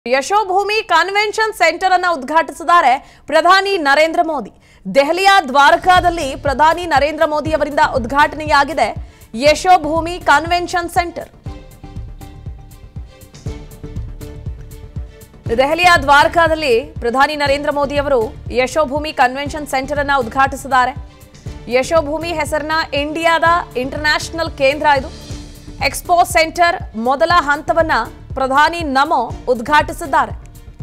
ಯಶೋಭೂಮಿ convention centre ಅನ್ನ ಉದ್ಘಾಟಿಸಿದ್ದಾರೆ ಪ್ರಧಾನಿ ನರೇಂದ್ರ ಮೋದಿ ದೆಹಲಿಯ ದ್ವಾರಕಾದಲ್ಲಿ ಪ್ರಧಾನಿ ನರೇಂದ್ರ ಮೋದಿ ಅವರಿಂದ ಉದ್ಘಾಟನೆಯಾಗಿದೆ ಯಶೋಭೂಮಿ ಕನ್ವೆನ್ಷನ್ ಸೆಂಟರ್ ದೆಹಲಿಯ ದ್ವಾರಕಾದಲ್ಲಿ ಪ್ರಧಾನಿ ನರೇಂದ್ರ ಮೋದಿ ಅವರು ಯಶೋಭೂಮಿ ಕನ್ವೆನ್ಷನ್ ಸೆಂಟರ್ ಅನ್ನ ಉದ್ಘಾಟಿಸಿದ್ದಾರೆ ಯಶೋಭೂಮಿ ಹೆಸರಿನ ಇಂಡಿಯಾದ ಇಂಟರ್ನ್ಯಾಷನಲ್ ಕೇಂದ್ರ ಇದು ಎಕ್ಸ್ಪೋ ಸೆಂಟರ್ ಮೊದಲ ಹಂತವನ್ನ ಪ್ರಧಾನಿ ನಮೋ ಉದ್ಘಾಟಿಸಿದ್ದಾರೆ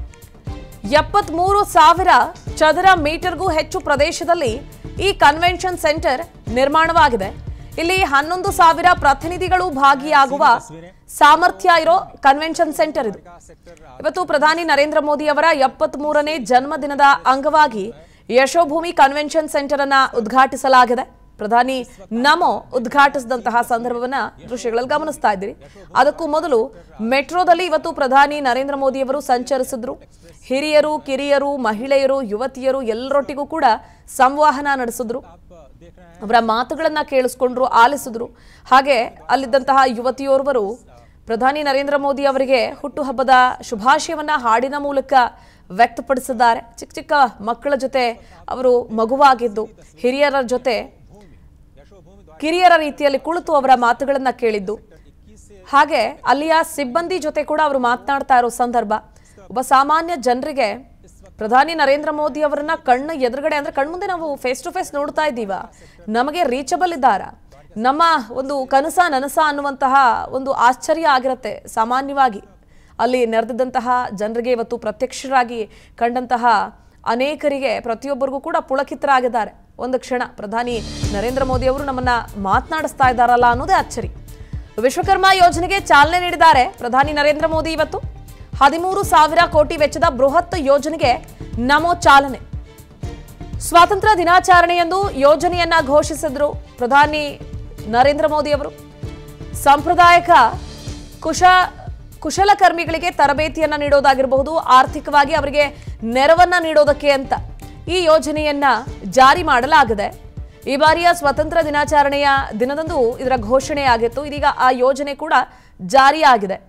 ಎಪ್ಪತ್ಮೂರು ಸಾವಿರ ಚದರ ಮೀಟರ್ಗೂ ಹೆಚ್ಚು ಪ್ರದೇಶದಲ್ಲಿ ಈ ಕನ್ವೆನ್ಷನ್ ಸೆಂಟರ್ ನಿರ್ಮಾಣವಾಗಿದೆ ಇಲ್ಲಿ ಹನ್ನೊಂದು ಸಾವಿರ ಪ್ರತಿನಿಧಿಗಳು ಭಾಗಿಯಾಗುವ ಸಾಮರ್ಥ್ಯ ಇರೋ ಕನ್ವೆನ್ಷನ್ ಸೆಂಟರ್ ಇದು ಇವತ್ತು ಪ್ರಧಾನಿ ನರೇಂದ್ರ ಮೋದಿ ಅವರ ಎಪ್ಪತ್ತ್ ಮೂರನೇ ಜನ್ಮದಿನದ ಅಂಗವಾಗಿ ಯಶೋಭೂಮಿ ಕನ್ವೆನ್ಷನ್ ಸೆಂಟರ್ ಅನ್ನ ಉದ್ಘಾಟಿಸಲಾಗಿದೆ ಪ್ರಧಾನಿ ನಮೋ ಉದ್ಘಾಟಿಸಿದಂತಹ ಸಂದರ್ಭವನ್ನ ದೃಶ್ಯಗಳಲ್ಲಿ ಗಮನಿಸ್ತಾ ಇದ್ದೀರಿ ಅದಕ್ಕೂ ಮೊದಲು ಮೆಟ್ರೋದಲ್ಲಿ ಇವತ್ತು ಪ್ರಧಾನಿ ನರೇಂದ್ರ ಮೋದಿ ಅವರು ಸಂಚರಿಸಿದ್ರು ಹಿರಿಯರು ಕಿರಿಯರು ಮಹಿಳೆಯರು ಯುವತಿಯರು ಎಲ್ಲರೊಟ್ಟಿಗೂ ಕೂಡ ಸಂವಹನ ನಡೆಸಿದ್ರು ಅವರ ಮಾತುಗಳನ್ನ ಕೇಳಿಸ್ಕೊಂಡ್ರು ಆಲಿಸಿದ್ರು ಹಾಗೆ ಅಲ್ಲಿದ್ದಂತಹ ಯುವತಿಯೋರ್ವರು ಪ್ರಧಾನಿ ನರೇಂದ್ರ ಮೋದಿ ಅವರಿಗೆ ಹುಟ್ಟುಹಬ್ಬದ ಶುಭಾಶಯವನ್ನ ಹಾಡಿನ ಮೂಲಕ ವ್ಯಕ್ತಪಡಿಸಿದ್ದಾರೆ ಚಿಕ್ಕ ಚಿಕ್ಕ ಮಕ್ಕಳ ಜೊತೆ ಅವರು ಮಗುವಾಗಿದ್ದು ಹಿರಿಯರ ಜೊತೆ ಕಿರಿಯರ ರೀತಿಯಲ್ಲಿ ಕುಳಿತು ಅವರ ಮಾತುಗಳನ್ನ ಕೇಳಿದ್ದು ಹಾಗೆ ಅಲ್ಲಿಯ ಸಿಬ್ಬಂದಿ ಜೊತೆ ಕೂಡ ಅವರು ಮಾತನಾಡ್ತಾ ಇರೋ ಸಂದರ್ಭ ಒಬ್ಬ ಸಾಮಾನ್ಯ ಜನರಿಗೆ ಪ್ರಧಾನಿ ನರೇಂದ್ರ ಮೋದಿ ಅವರನ್ನ ಕಣ್ಣು ಎದುರುಗಡೆ ಅಂದ್ರೆ ಕಣ್ಮುಂದೆ ನಾವು ಫೇಸ್ ಟು ಫೇಸ್ ನೋಡ್ತಾ ಇದ್ದೀವ ನಮಗೆ ರೀಚಬಲ್ ಇದ್ದಾರ ನಮ್ಮ ಒಂದು ಕನಸ ನನಸ ಅನ್ನುವಂತಹ ಒಂದು ಆಶ್ಚರ್ಯ ಆಗಿರುತ್ತೆ ಸಾಮಾನ್ಯವಾಗಿ ಅಲ್ಲಿ ನೆರೆದಿದ್ದಂತಹ ಜನರಿಗೆ ಇವತ್ತು ಪ್ರತ್ಯಕ್ಷರಾಗಿ ಕಂಡಂತಹ ಅನೇಕರಿಗೆ ಪ್ರತಿಯೊಬ್ಬರಿಗೂ ಕೂಡ ಪುಳಕಿತರಾಗಿದ್ದಾರೆ ಒಂದು ಕ್ಷಣ ಪ್ರಧಾನಿ ನರೇಂದ್ರ ಮೋದಿ ಅವರು ನಮ್ಮನ್ನ ಮಾತನಾಡಿಸ್ತಾ ಇದ್ದಾರಲ್ಲ ಅನ್ನೋದೇ ಅಚ್ಚರಿ ವಿಶ್ವಕರ್ಮ ಯೋಜನೆಗೆ ಚಾಲನೆ ನೀಡಿದ್ದಾರೆ ಪ್ರಧಾನಿ ನರೇಂದ್ರ ಮೋದಿ ಇವತ್ತು ಹದಿಮೂರು ಸಾವಿರ ಕೋಟಿ ವೆಚ್ಚದ ಬೃಹತ್ ಯೋಜನೆಗೆ ನಮೋ ಚಾಲನೆ ಸ್ವಾತಂತ್ರ್ಯ ದಿನಾಚರಣೆಯಂದು ಯೋಜನೆಯನ್ನ ಘೋಷಿಸಿದ್ರು ಪ್ರಧಾನಿ ನರೇಂದ್ರ ಮೋದಿ ಅವರು ಸಾಂಪ್ರದಾಯಿಕ ಕುಶ ಕುಶಲಕರ್ಮಿಗಳಿಗೆ ತರಬೇತಿಯನ್ನ ನೀಡೋದಾಗಿರಬಹುದು ಆರ್ಥಿಕವಾಗಿ ಅವರಿಗೆ ನೆರವನ್ನ ನೀಡೋದಕ್ಕೆ ಅಂತ ಈ ಯೋಜನೆಯನ್ನ ಜಾರಿ ಮಾಡಲಾಗಿದೆ ಈ ಬಾರಿಯ ಸ್ವಾತಂತ್ರ್ಯ ದಿನಾಚರಣೆಯ ದಿನದಂದು ಇದರ ಘೋಷಣೆಯಾಗಿತ್ತು ಇದೀಗ ಆ ಯೋಜನೆ ಕೂಡ ಜಾರಿಯಾಗಿದೆ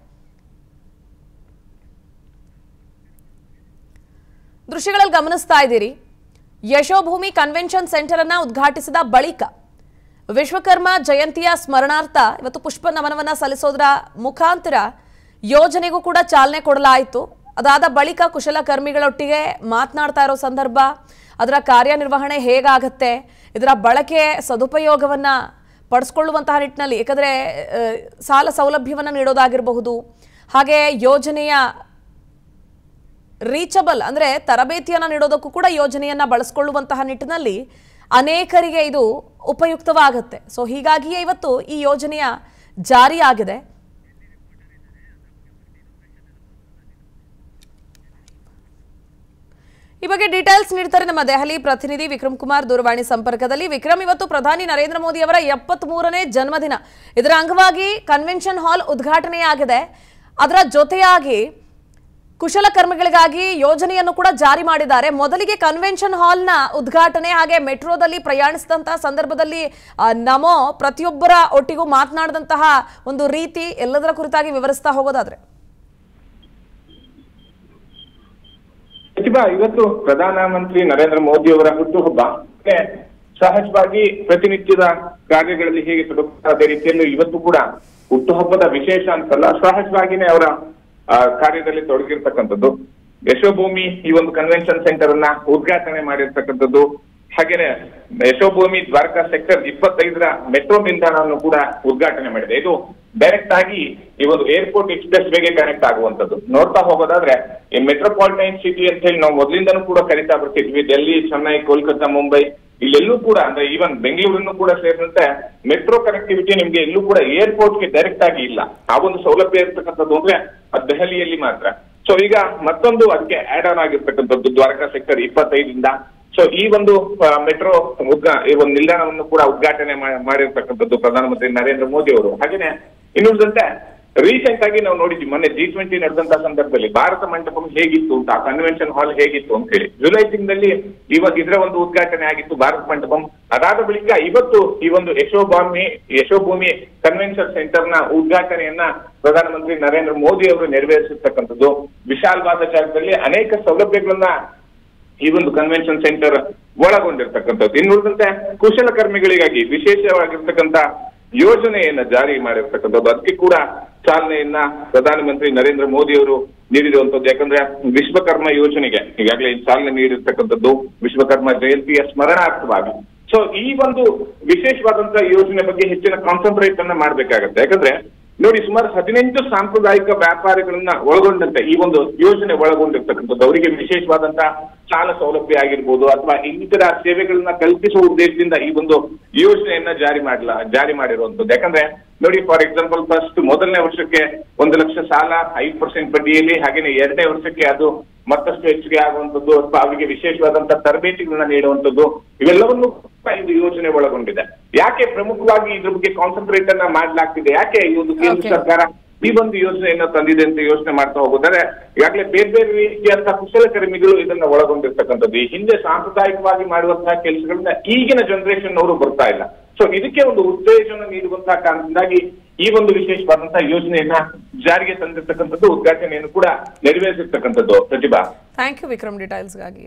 ದೃಶ್ಯಗಳಲ್ಲಿ ಗಮನಿಸ್ತಾ ಇದ್ದೀರಿ ಯಶೋಭೂಮಿ ಕನ್ವೆನ್ಷನ್ ಸೆಂಟರ್ ಅನ್ನ ಉದ್ಘಾಟಿಸಿದ ಬಳಿಕ ವಿಶ್ವಕರ್ಮ ಜಯಂತಿಯ ಸ್ಮರಣಾರ್ಥ ಇವತ್ತು ಪುಷ್ಪ ನಮನವನ್ನ ಸಲ್ಲಿಸೋದ್ರ ಮುಖಾಂತರ ಯೋಜನೆಗೂ ಕೂಡ ಚಾಲನೆ ಕೊಡಲಾಯಿತು ಅದಾದ ಬಳಿಕ ಕುಶಲಕರ್ಮಿಗಳೊಟ್ಟಿಗೆ ಮಾತನಾಡ್ತಾ ಇರೋ ಸಂದರ್ಭ ಅದರ ಕಾರ್ಯನಿರ್ವಹಣೆ ಹೇಗಾಗತ್ತೆ ಇದರ ಬಳಕೆ ಸದುಪಯೋಗವನ್ನ ಪಡಿಸ್ಕೊಳ್ಳುವಂತಹ ನಿಟ್ಟಿನಲ್ಲಿ ಯಾಕಂದ್ರೆ ಆ, ಸಾಲ ಸೌಲಭ್ಯವನ್ನು ನೀಡೋದಾಗಿರಬಹುದು ಹಾಗೆ ಯೋಜನೆಯ ರೀಚಬಲ್ ಅಂದ್ರೆ ತರಬೇತಿಯನ್ನ ನೀಡೋದಕ್ಕೂ ಕೂಡ ಯೋಜನೆಯನ್ನ ಬಳಸ್ಕೊಳ್ಳುವಂತಹ ನಿಟ್ಟಿನಲ್ಲಿ ಅನೇಕರಿಗೆ ಇದು ಉಪಯುಕ್ತವಾಗುತ್ತೆ ಸೊ ಹೀಗಾಗಿಯೇ ಇವತ್ತು ಈ ಯೋಜನೆಯ ಜಾರಿಯಾಗಿದೆ ಈ ಬಗ್ಗೆ ಡೀಟೇಲ್ಸ್ ನೀಡ್ತಾರೆ ನಮ್ಮ ದೆಹಲಿ ಪ್ರತಿನಿಧಿ ವಿಕ್ರಮ್ ಕುಮಾರ್ ದೂರವಾಣಿ ಸಂಪರ್ಕದಲ್ಲಿ ವಿಕ್ರಮ್ ಇವತ್ತು ಪ್ರಧಾನಿ ನರೇಂದ್ರ ಮೋದಿ ಅವರ ಎಪ್ಪತ್ತ್ ಮೂರನೇ ಜನ್ಮದಿನ ಇದರ ಅಂಗವಾಗಿ ಕನ್ವೆನ್ಷನ್ ಹಾಲ್ ಉದ್ಘಾಟನೆಯಾಗಿದೆ ಅದರ ಜೊತೆಯಾಗಿ ಕುಶಲಕರ್ಮಿಗಳಿಗಾಗಿ ಯೋಜನೆಯನ್ನು ಕೂಡ ಜಾರಿ ಮಾಡಿದ್ದಾರೆ ಮೊದಲಿಗೆ ಕನ್ವೆನ್ಷನ್ ಹಾಲ್ನ ಉದ್ಘಾಟನೆ ಹಾಗೆ ಮೆಟ್ರೋದಲ್ಲಿ ಪ್ರಯಾಣಿಸಿದಂತಹ ಸಂದರ್ಭದಲ್ಲಿ ಆ, ನಮೋ ಪ್ರತಿಯೊಬ್ಬರ ಒಟ್ಟಿಗೂ ಮಾತನಾಡಿದಂತಹ ಒಂದು ರೀತಿ ಎಲ್ಲದರ ಕುರಿತಾಗಿ ವಿವರಿಸ್ತಾ ಹೋಗೋದಾದ್ರೆ ಸಚಿವ ಇವತ್ತು ಪ್ರಧಾನಮಂತ್ರಿ ನರೇಂದ್ರ ಮೋದಿ ಅವರ ಹುಟ್ಟುಹಬ್ಬ ಮತ್ತೆ ಸಹಜವಾಗಿ ಪ್ರತಿನಿತ್ಯದ ಕಾರ್ಯಗಳಲ್ಲಿ ಹೇಗೆ ತೊಡಗುತ್ತಾರೆ ಅದೇ ರೀತಿಯಲ್ಲಿ ಇವತ್ತು ಕೂಡ ಹುಟ್ಟುಹಬ್ಬದ ವಿಶೇಷ ಅಂತಲ್ಲ ಸಹಜವಾಗಿನೇ ಅವರ ಆ, ಕಾರ್ಯದಲ್ಲಿ ತೊಡಗಿರ್ತಕ್ಕಂಥದ್ದು ಯಶೋಭೂಮಿ ಈ ಒಂದು ಕನ್ವೆನ್ಷನ್ ಸೆಂಟರ್ ಅನ್ನ ಉದ್ಘಾಟನೆ ಮಾಡಿರ್ತಕ್ಕಂಥದ್ದು ಹಾಗೇನೆ ಯಶೋಭೂಮಿ ದ್ವಾರಕಾ ಸೆಕ್ಟರ್ ಇಪ್ಪತ್ತೈದರ ಮೆಟ್ರೋ ನಿಲ್ದಾಣವನ್ನು ಕೂಡ ಉದ್ಘಾಟನೆ ಮಾಡಿದೆ ಇದು ಡೈರೆಕ್ಟ್ ಆಗಿ ಈ ಒಂದು ಏರ್ಪೋರ್ಟ್ ಎಕ್ಸ್ಪ್ರೆಸ್ ವೇಗೆ ಕನೆಕ್ಟ್ ಆಗುವಂತದ್ದು ನೋಡ್ತಾ ಹೋಗೋದಾದ್ರೆ ಈ ಮೆಟ್ರೋಪಾಲಿಟನ್ ಸಿಟಿ ಅಂತ ಹೇಳಿ ನಾವು ಮೊದಲಿಂದನೂ ಕೂಡ ಕರಿತಾ ಬರ್ತಿದ್ವಿ ಡೆಲ್ಲಿ ಚೆನ್ನೈ ಕೋಲ್ಕತ್ತಾ ಮುಂಬೈ ಇಲ್ಲೆಲ್ಲೂ ಕೂಡ ಅಂದ್ರೆ ಈವನ್ ಬೆಂಗಳೂರನ್ನು ಕೂಡ ಸೇರಿದಂತೆ ಮೆಟ್ರೋ ಕನೆಕ್ಟಿವಿಟಿ ನಿಮ್ಗೆ ಎಲ್ಲೂ ಕೂಡ ಏರ್ಪೋರ್ಟ್ಗೆ ಡೈರೆಕ್ಟ್ ಆಗಿ ಇಲ್ಲ ಆ ಒಂದು ಸೌಲಭ್ಯ ಇರ್ತಕ್ಕಂಥದ್ದು ಅಂದ್ರೆ ಅದು ದೆಹಲಿಯಲ್ಲಿ ಮಾತ್ರ ಸೊ ಈಗ ಮತ್ತೊಂದು ಅದಕ್ಕೆ ಆಡ್ ಆನ್ ಆಗಿರ್ತಕ್ಕಂಥದ್ದು ದ್ವಾರಕಾ ಸೆಕ್ಟರ್ ಇಪ್ಪತ್ತೈದರಿಂದ ಸೊ ಈ ಒಂದು ಮೆಟ್ರೋ ಉದ್ಘಾ ಈ ಒಂದು ನಿಲ್ದಾಣವನ್ನು ಕೂಡ ಉದ್ಘಾಟನೆ ಮಾ- ಮಾಡಿರ್ತಕ್ಕಂಥದ್ದು ಪ್ರಧಾನಮಂತ್ರಿ ನರೇಂದ್ರ ಮೋದಿ ಅವರು ಹಾಗೇನೆ ಇನ್ನುಳಿದಂತೆ ರೀಸೆಂಟ್ ಆಗಿ ನಾವು ನೋಡಿದ್ವಿ ಮೊನ್ನೆ ಜಿ ಟ್ವೆಂಟಿ ನಡೆದಂತ ಸಂದರ್ಭದಲ್ಲಿ ಭಾರತ ಮಂಟಪಂ ಹೇಗಿತ್ತು ಅಂತ ಆ ಕನ್ವೆನ್ಷನ್ ಹಾಲ್ ಹೇಗಿತ್ತು ಅಂತ ಹೇಳಿ ಜುಲೈ ತಿಂಗಳಲ್ಲಿ ಇವಾಗ ಇದರ ಒಂದು ಉದ್ಘಾಟನೆ ಆಗಿತ್ತು ಭಾರತ ಮಂಟಪಂ ಅದಾದ ಬಳಿಕ ಇವತ್ತು ಈ ಒಂದು ಯಶೋಭೂಮಿ ಯಶೋಭೂಮಿ ಕನ್ವೆನ್ಷನ್ ಸೆಂಟರ್ ನ ಉದ್ಘಾಟನೆಯನ್ನ ಪ್ರಧಾನಮಂತ್ರಿ ನರೇಂದ್ರ ಮೋದಿ ಅವರು ನೆರವೇರಿಸಿರ್ತಕ್ಕಂಥದ್ದು ವಿಶಾಲವಾದ ಜಾಗದಲ್ಲಿ ಅನೇಕ ಸೌಲಭ್ಯಗಳನ್ನ ಈ ಒಂದು ಕನ್ವೆನ್ಷನ್ ಸೆಂಟರ್ ಒಳಗೊಂಡಿರ್ತಕ್ಕಂಥದ್ದು ಇನ್ನು ಉಳಿದಂತೆ ಕುಶಲಕರ್ಮಿಗಳಿಗಾಗಿ ವಿಶೇಷವಾಗಿರ್ತಕ್ಕಂಥ ಯೋಜನೆಯನ್ನ ಜಾರಿ ಮಾಡಿರ್ತಕ್ಕಂಥದ್ದು ಅದಕ್ಕೆ ಕೂಡ ಚಾಲನೆಯನ್ನ ಪ್ರಧಾನಮಂತ್ರಿ ನರೇಂದ್ರ ಮೋದಿ ಅವರು ನೀಡಿರುವಂತದ್ದು ಯಾಕಂದ್ರೆ ವಿಶ್ವಕರ್ಮ ಯೋಜನೆಗೆ ಈಗಾಗಲೇ ಚಾಲನೆ ನೀಡಿರ್ತಕ್ಕಂಥದ್ದು ವಿಶ್ವಕರ್ಮ ಜಯಂತಿಯ ಸ್ಮರಣಾರ್ಥವಾಗಿ ಸೊ ಈ ಒಂದು ವಿಶೇಷವಾದಂತಹ ಯೋಜನೆ ಬಗ್ಗೆ ಹೆಚ್ಚಿನ ಕಾನ್ಸಂಟ್ರೇಟ್ ಅನ್ನ ಮಾಡ್ಬೇಕಾಗತ್ತೆ ಯಾಕಂದ್ರೆ ನೋಡಿ ಸುಮಾರು ಹದಿನೆಂಟು ಸಾಂಪ್ರದಾಯಿಕ ವ್ಯಾಪಾರಿಗಳನ್ನ ಒಳಗೊಂಡಂತೆ ಈ ಒಂದು ಯೋಜನೆ ಒಳಗೊಂಡಿರ್ತಕ್ಕಂಥದ್ದು ಅವರಿಗೆ ವಿಶೇಷವಾದಂತಹ ಸಾಲ ಸೌಲಭ್ಯ ಆಗಿರ್ಬೋದು ಅಥವಾ ಇನ್ನಿತರ ಸೇವೆಗಳನ್ನ ಕಲ್ಪಿಸುವ ಉದ್ದೇಶದಿಂದ ಈ ಒಂದು ಯೋಜನೆಯನ್ನ ಜಾರಿ ಮಾಡಲ ಜಾರಿ ಮಾಡಿರುವಂತದ್ದು ಯಾಕಂದ್ರೆ ನೋಡಿ ಫಾರ್ ಎಕ್ಸಾಂಪಲ್ ಫಸ್ಟ್ ಮೊದಲನೇ ವರ್ಷಕ್ಕೆ ಒಂದು ಲಕ್ಷ ಸಾಲ ಐದು ಪರ್ಸೆಂಟ್ ಬಡ್ಡಿಯಲ್ಲಿ ಹಾಗೇನೆ ಎರಡನೇ ವರ್ಷಕ್ಕೆ ಅದು ಮತ್ತಷ್ಟು ಹೆಚ್ಚಿಗೆ ಆಗುವಂತದ್ದು ಅಥವಾ ಅವರಿಗೆ ವಿಶೇಷವಾದಂತಹ ತರಬೇತಿಗಳನ್ನ ನೀಡುವಂತದ್ದು ಇವೆಲ್ಲವನ್ನು ಕೂಡ ಈ ಯೋಜನೆ ಒಳಗೊಂಡಿದೆ ಯಾಕೆ ಪ್ರಮುಖವಾಗಿ ಇದ್ರ ಬಗ್ಗೆ ಕಾನ್ಸಂಟ್ರೇಟ್ ಅನ್ನ ಮಾಡ್ಲಾಗ್ತಿದೆ ಯಾಕೆ ಈ ಒಂದು ಕೇಂದ್ರ Okay. ಸರ್ಕಾರ ಈ ಒಂದು ಯೋಜನೆಯನ್ನ ತಂದಿದೆ ಅಂತ ಯೋಚನೆ ಮಾಡ್ತಾ ಹೋಗೋದಾದ್ರೆ ಈಗಾಗಲೇ ಬೇರೆ ಬೇರೆ ರೀತಿಯಂತಹ ಕುಶಲಕರ್ಮಿಗಳು ಇದನ್ನ ಒಳಗೊಂಡಿರ್ತಕ್ಕಂಥದ್ದು ಈ ಹಿಂದೆ ಸಾಂಪ್ರದಾಯಿಕವಾಗಿ ಮಾಡುವಂತಹ ಕೆಲಸಗಳನ್ನ ಈಗಿನ ಜನರೇಷನ್ ಅವರು ಬರ್ತಾ ಇಲ್ಲ ಸೊ ಇದಕ್ಕೆ ಒಂದು ಉತ್ತೇಜನ ನೀಡುವಂತಹ ಕಾರಣದಿಂದಾಗಿ ಈ ಒಂದು ವಿಶೇಷವಾದಂತಹ ಯೋಜನೆಯನ್ನ ಜಾರಿಗೆ ತಂದಿರ್ತಕ್ಕಂಥದ್ದು ಉದ್ಘಾಟನೆಯನ್ನು ಕೂಡ ನೆರವೇರಿಸಿರ್ತಕ್ಕಂಥದ್ದು ಪ್ರತಿಭಾ ಥ್ಯಾಂಕ್ ಯು ವಿಕ್ರಮ್ ಡೀಟೇಲ್ಸ್ಗಾಗಿ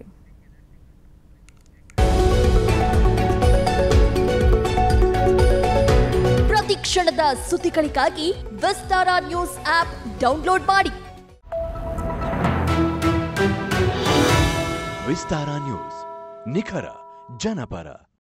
ಪ್ರತಿ ಕ್ಷಣದ ಸುದ್ದಿಗಳಿಗಾಗಿ ವಿಸ್ತಾರ ನ್ಯೂಸ್ ಆಪ್ ಡೌನ್ಲೋಡ್ ಮಾಡಿ ವಿಸ್ತಾರ ನ್ಯೂಸ್ ನಿಖರ ಜನಪರ